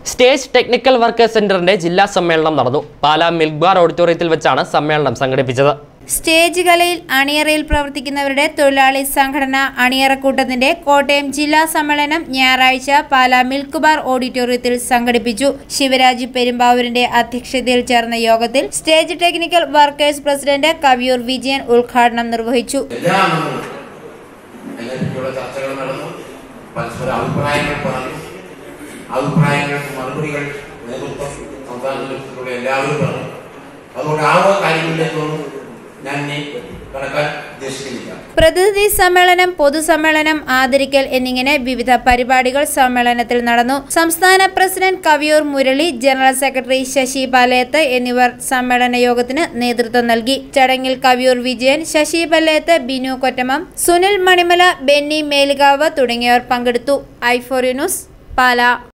stage technical workers സെന്ററിന്റെ ജില്ലാ സമ്മേളനം നടന്നു പാലാ മിൽക്ക് ബാർ ഓഡിറ്റോറിയത്തിൽ വെച്ചാണ് സമ്മേളനം സംഘടിപ്പിച്ചത് സ്റ്റേജ് കലയിൽ അണിയറയിൽ പ്രവർത്തിക്കുന്നവരുടെ തൊഴിലാളി സംഘടന അണിയറക്കൂട്ടത്തിന്റെ കോട്ടയം ജില്ലാ സമ്മേളനം ഞായറാഴ്ച പാലാ മിൽക്ക് ബാർ ഓഡിറ്റോറിയത്തിൽ സംഘടിപ്പിച്ചു ശിവരാജ് പെരുമ്പാവൂരിന്റെ അധ്യക്ഷതയിൽ ചേർന്ന യോഗത്തിൽ stage technical workers president Kaviyoor Vijayan ഉദ്ഘാടനം നിർവഹിച്ചു എല്ലാ അംഗങ്ങളും അതിനെപ്പറ്റിയുള്ള ചർച്ചകൾ നടന്നു പരസ്പര അഭിപ്രായങ്ങൾ പറഞ്ഞു അഭിപ്രായങ്ങൾക്ക് മറുപടികൾ നേതൃത്വം സംസ്ഥാന നേതൃത്വത്തിലുള്ള എല്ലാവരും പറഞ്ഞു അതുകൊണ്ട് ആ വക കാര്യങ്ങളിലേക്കൊന്നും ഞാൻ ഇനി കടക്കാൻ ഉദ്ദേശിക്കുന്നില്ല പ്രതിനിധി സമ്മേളനം പൊതുസമ്മേളനം ആദരിക്കൽ എന്നിങ്ങനെ വിവിധ പരിപാടികൾ സമ്മേളനത്തിൽ നടന്നു സംസ്ഥാന president Kaviyoor Murali general secretary Sasi Palayath എന്നിവർ സമ്മേളന യോഗത്തിന് നേതൃത്വം നൽകി ചടങ്ങിൽ കവിയൂർ വിജയൻ ശശി പല്ലയത്ത് ബിനു കൊറ്റമം സുനിൽ മണിമല ബെന്നി മേലുകാവ് തുടങ്ങിയവർ പങ്കെടുത്തു ഐഫോറി ന്യൂസ് പാല